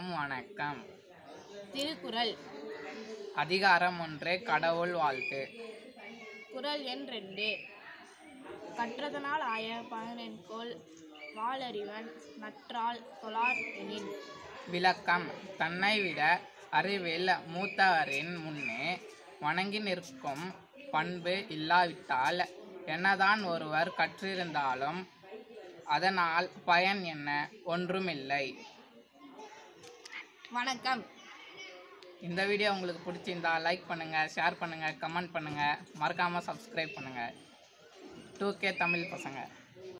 அனைவருக்கும் வணக்கம் திருக்குறள் அதிகாரம் ஒன்று கடவுள் வாழ்த்து குறள் எண் ரெண்டு கற்றதனால் ஆய பயனென்கொள் வாளறிவன் நற்றால் தொழார் எனின் விளக்கம் தன்னை விட அறிவில் மூத்தவரின் முன்னே வணங்கி நிற்கும் பண்பு இல்லாவிட்டால் என்னதான் ஒருவர் கற்றிருந்தாலும் அதனால் பயன் என்ன ஒன்றுமில்லை வணக்கம் இந்த வீடியோ உங்களுக்கு பிடிச்சிருந்தா லைக் பண்ணுங்கள் ஷேர் பண்ணுங்கள் கமெண்ட் பண்ணுங்கள் மறக்காமல் சப்ஸ்கிரைப் பண்ணுங்கள் டூ கே தமிழ் பசங்க